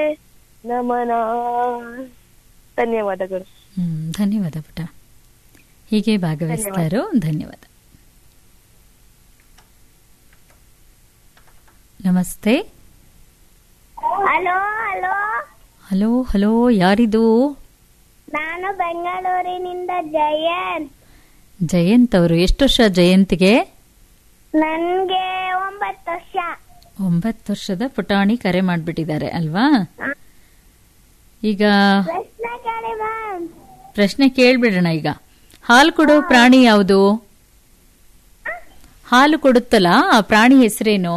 ನಮನ ಧನ್ಯವಾದಗಳು ಹ್ಮ್ ಧನ್ಯವಾದ ಪುಟ ಹೀಗೆ ಭಾಗವಹಿಸ್ತಾರೋ ಧನ್ಯವಾದ ನಮಸ್ತೆ ಹಲೋ ಹಲೋ ಹಲೋ ಹಲೋ ಯಾರಿದು ನಾನು ಬೆಂಗಳೂರಿನಿಂದ ಜಯಂತ್ ಜಯಂತ್ ಅವರು ಎಷ್ಟು ವರ್ಷ ಜಯಂತ್ಗೆ ನನ್ಗೆ ಒಂಬತ್ತು ವರ್ಷ ಒಂಬತ್ತು ವರ್ಷದ ಪುಟಾಣಿ ಕರೆ ಮಾಡ್ಬಿಟ್ಟಿದ್ದಾರೆ ಅಲ್ವಾ ಈಗ ಪ್ರಶ್ನೆ ಕೇಳಿ ಮ್ಯಾಮ್ ಪ್ರಶ್ನೆ ಕೇಳ್ಬಿಡೋಣ ಈಗ ಹಾಲು ಕೊಡೋ ಪ್ರಾಣಿ ಯಾವುದು ಹಾಲು ಕೊಡುತ್ತಲ್ಲ ಆ ಪ್ರಾಣಿ ಹೆಸರೇನು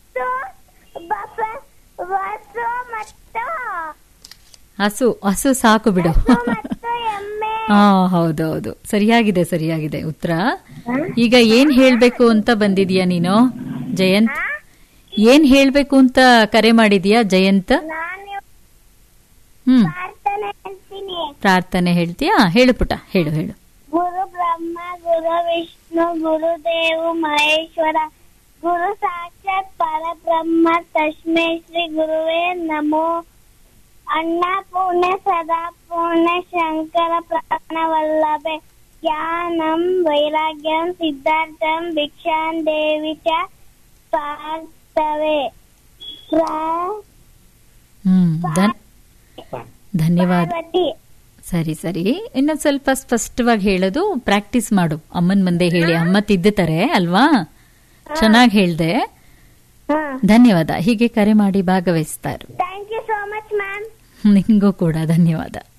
ಬಸ್ಸು ಮತ್ತು ಹಸು ಹಸು ಸಾಕು ಬಿಡು ಮತ್ತು ಎಮ್ಮೆ ಹಾ ಹೌದೌದು ಸರಿಯಾಗಿದೆ ಸರಿಯಾಗಿದೆ ಉತ್ತರ ಈಗ ಏನ್ ಹೇಳ್ಬೇಕು ಅಂತ ಬಂದಿದ್ಯಾ ನೀನು ಜಯಂತ್ ಏನ್ ಹೇಳ್ಬೇಕು ಅಂತ ಕರೆ ಮಾಡಿದ್ಯಾ ಜಯಂತ್ ನಾನು ಹ್ಮ್ ಪ್ರಾರ್ಥನೆ ಹೇಳ್ತೀನಿ ಪ್ರಾರ್ಥನೆ ಹೇಳ್ತೀಯಾ ಹೇಳು ಪುಟ ಹೇಳು ಹೇಳು ಗುರು ಬ್ರಹ್ಮ ಗುರು ವಿಷ್ಣು ಗುರು ದೇವು ಮಹೇಶ್ವರ ಗುರು ಸಾಕ್ಷಾತ್ ಪರಬ್ರಹ್ಮ ತಸ್ಮೈ ಶ್ರೀ ಗುರುವೇ ನಮೋ ಅನ್ನಪೂರ್ಣೆ ಸದಾ ಪೂರ್ಣೆ ಶಂಕರ ಪ್ರಾಣವಲ್ಲಭೆ ಜ್ಞಾನಂ ವೈರಾಗ್ಯಂ ಸಿದ್ಧಾರ್ಥಂ ಭಿಕ್ಷಾಂ ದೇವಿ ಚ ಪಾರ್ಥವೆ ಪ್ರ- ಹ್ಮ್ ಧನ್- ಧನ್ಯವಾದ ಪಾರ್ವತಿ ಸರಿ ಸರಿ ಇನ್ನೊಂದ್ ಸ್ವಲ್ಪ ಸ್ಪಷ್ಟವಾಗಿ ಹೇಳೋದು ಪ್ರಾಕ್ಟೀಸ್ ಮಾಡು ಅಮ್ಮನ್ ಮುಂದೆ ಹೇಳಿ ಅಮ್ಮ ತಿದ್ದುತ್ತಾರೆ ಅಲ್ವಾ ಚೆನ್ನಾಗಿ ಹೇಳ್ದೆ ಹಾ ಧನ್ಯವಾದ ಹೀಗೆ ಕರೆ ಮಾಡಿ ಭಾಗವಹಿಸ್ತಾರೆ thank you so much ma'am ನಿಂಗೂ ಕೂಡ ಧನ್ಯವಾದ